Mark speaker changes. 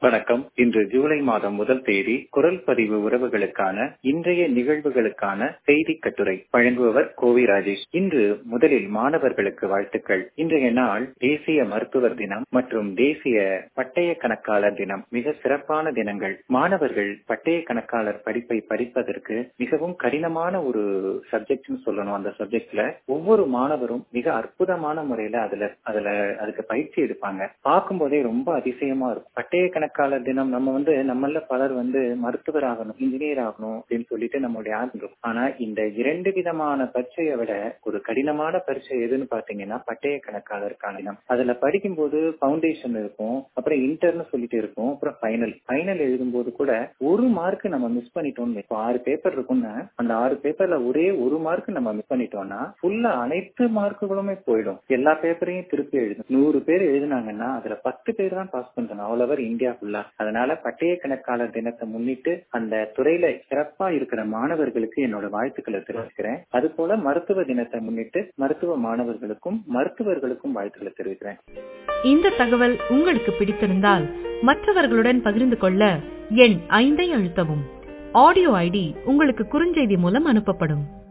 Speaker 1: வணக்கம் இன்று ஜூலை மாதம் முதல் தேதி குரல் பதிவு உறவுகளுக்கான இன்றைய நிகழ்வுகளுக்கான செய்தி கட்டுரை வழங்குபவர் கோவி ராஜேஷ் இன்று முதலில் மாணவர்களுக்கு வாழ்த்துக்கள் இன்றைய நாள் தேசிய மருத்துவர் தினம் மற்றும் தேசிய பட்டய கணக்காளர் தினம் மிக சிறப்பான தினங்கள் மாணவர்கள் பட்டய கணக்காளர் படிப்பை படிப்பதற்கு மிகவும் கடினமான ஒரு சப்ஜெக்ட்னு சொல்லணும் அந்த சப்ஜெக்ட்ல ஒவ்வொரு மாணவரும் மிக அற்புதமான முறையில அதுல அதுல அதுக்கு பயிற்சி எடுப்பாங்க பார்க்கும் போதே ரொம்ப அதிசயமா இருக்கும் பட்டய கணக்காளர் தினம் நம்ம வந்து நம்மள பலர் வந்து மருத்துவர் ஆகணும் இன்ஜினியர் ஆகணும் அப்படின்னு சொல்லிட்டு நம்மளுடைய ஆர்வம் ஆனா இந்த இரண்டு விதமான பரீட்சையை விட ஒரு கடினமான பரீட்சை எதுன்னு பாத்தீங்கன்னா பட்டய கணக்காளருக்கான தினம் அதுல படிக்கும் போது பவுண்டேஷன் இருக்கும் அப்புறம் இன்டர்னு சொல்லிட்டு இருக்கும் அப்புறம் ஃபைனல் ஃபைனல் எழுதும்போது கூட ஒரு மார்க் நம்ம மிஸ் பண்ணிட்டோம் இப்போ ஆறு பேப்பர் இருக்கும்னா அந்த ஆறு பேப்பர்ல ஒரே ஒரு மார்க் நம்ம மிஸ் பண்ணிட்டோம்னா ஃபுல்லா அனைத்து மார்க்குகளுமே போயிடும் எல்லா பேப்பரையும் திருப்பி எழுதும் நூறு பேர் எழுதினாங்கன்னா அதுல பத்து பேர் தான் பாஸ் பண்றாங்க அவ்வளவு இந்தியா ஃபுல்லா அதனால பட்டய கணக்காளர் தினத்தை முன்னிட்டு அந்த துறையில சிறப்பா இருக்கிற மாணவர்களுக்கு என்னோட வாழ்த்துக்களை தெரிவிக்கிறேன் அது போல மருத்துவ தினத்தை முன்னிட்டு மருத்துவ மாணவர்களுக்கும் மருத்துவர்களுக்கும் வாழ்த்துக்களை தெரிவிக்கிறேன்
Speaker 2: இந்த தகவல் உங்களுக்கு பிடித்திருந்தால் மற்றவர்களுடன் பகிர்ந்து கொள்ள எண் ஐந்தை அழுத்தவும் ஆடியோ ஐடி உங்களுக்கு குறுஞ்செய்தி மூலம் அனுப்பப்படும்